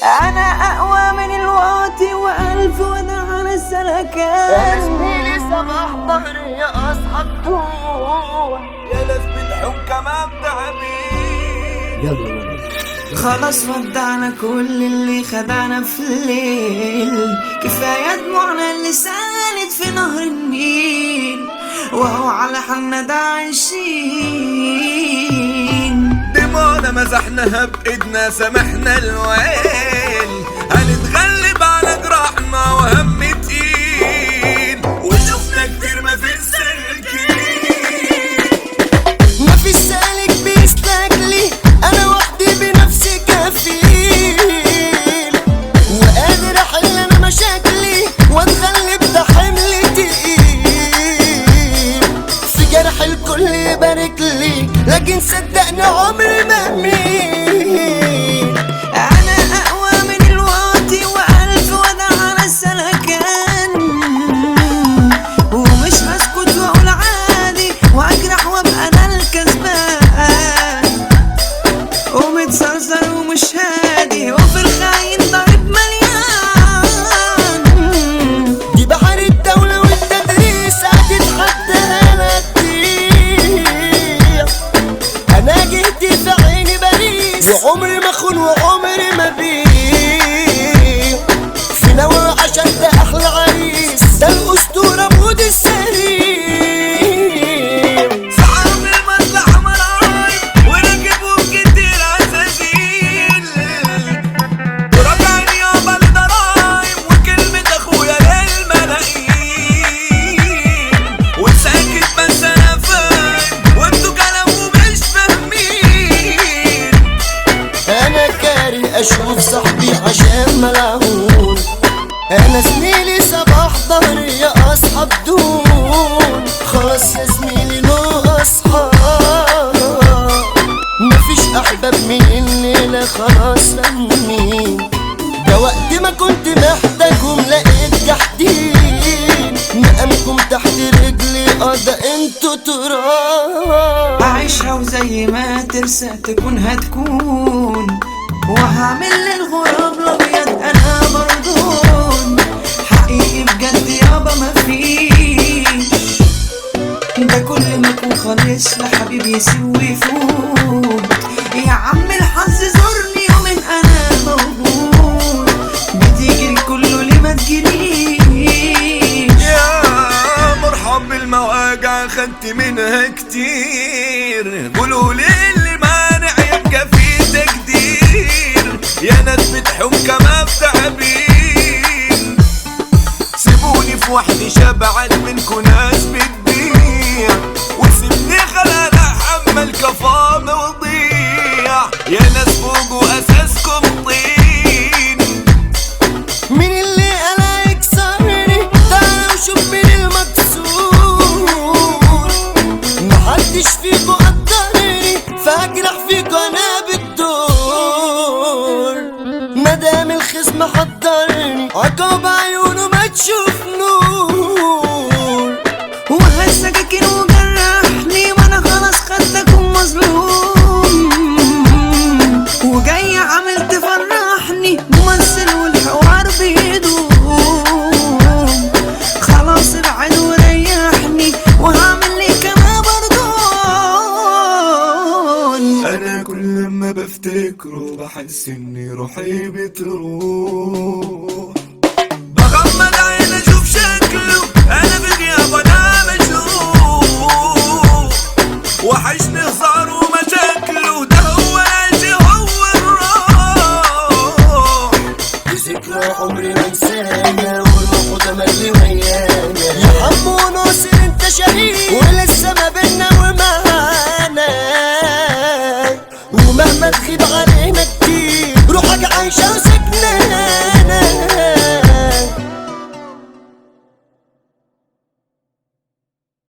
انا اقوى من الواطي والف وانا على السلكان زميلي صباح ظهري يا اصحى الطول يا ناس بتحب كمان تعبين خلاص ودعنا كل اللي خدعنا في الليل كفاية دموعنا اللي سالت في نهر النيل وهو على حالنا ده عايشين دموعنا مسحناها بايدنا سامحنا الويل هنتغلب على جراحنا وهم تقيل وشفنا كتير ما في السلكين مفيش سالك بيستجلي انا وحدي بنفسي كفيل وقادر احل انا مشاكلي واتغلب ده حمل تقيل في جرح الكل يبارك لي لكن صدقني عمري ما اميل أنا أقوى من الواطي وألف وضع على السلكان ومش هسكت وأقول عادي وأجرح وأبقى أنا الكسبان ومتزرزر ومش هادي وفي الخاين ضارب مليان دي بحر الدولة والتدريس هتتحدى انا كتير انا جهتي في عيني باريس وعمري ما اخون وعمري ما بيع في نوى عشان ده احلى عريس ده الاسطورة بود السرير صعب المصلحة مراي وركبوا كتير عزازيل ورجعني يابا لضرايب وكلمة اخويا للملايين وساكت بس انا فاهم وانتوا كلامكم مش فاهمين انا كاره اشوف صاحبي عشان ملعون انا زميلي صباح ظهري يا اصحاب دون خلاص يا زميلي له اصحاب مفيش احباب من الليله خلاص فاهمين ده وقت ما كنت محتاجهم لقيت جحدين مقامكم تحت رجلي اه ده انتوا تراب أعيشها وزي ما ترسى تكون هتكون وهعمل للغراب الأبيض أنا مردود حقيقي بجد يابا مفيش ده كل ما أكون خالص لحبيبي يسوي يفوت يا عم الحظ زورني يومين أنا موجود بتيجي الكل ليه ما تجيليش يا مرحب بالمواجع خدت منها كتير قولوا لي اللي مانع يبقى في تقدير يا ناس بتحب كما بتعبين سيبوني في وحدي شبعت منكو ناس بتبيع وسيبني خلال احمل كفام وضيع يا ناس فوقوا اساسكم طين مين اللي قال يكسرني تعالى وشوف مين المكسور محدش فيكو قدرني فاجرح فيكو انا بالدور مدام الخصم حضرني عقاب عيونه ما تشوف نور وهالسكاكين وجرحني وانا خلاص خدتكم مظلوم وجاي عامل تفرحني ممثل والحوار بيدوم خلاص ابعد وريحني وهعمل لي كما بردون انا كل ما بفتكره بحس اني روحي بتروح بغمض عيني اشوف شكله انا بغياب انا مجروح وحشني هزار ومشاكله ده هو عيشي هو الروح ذكرى عمري ما انسانا وروحه تملي ويانا يا حمو ناصر انت شريك ولسه ما بينا ومعانا ومهما تغيب علينا كتير روحك عايشة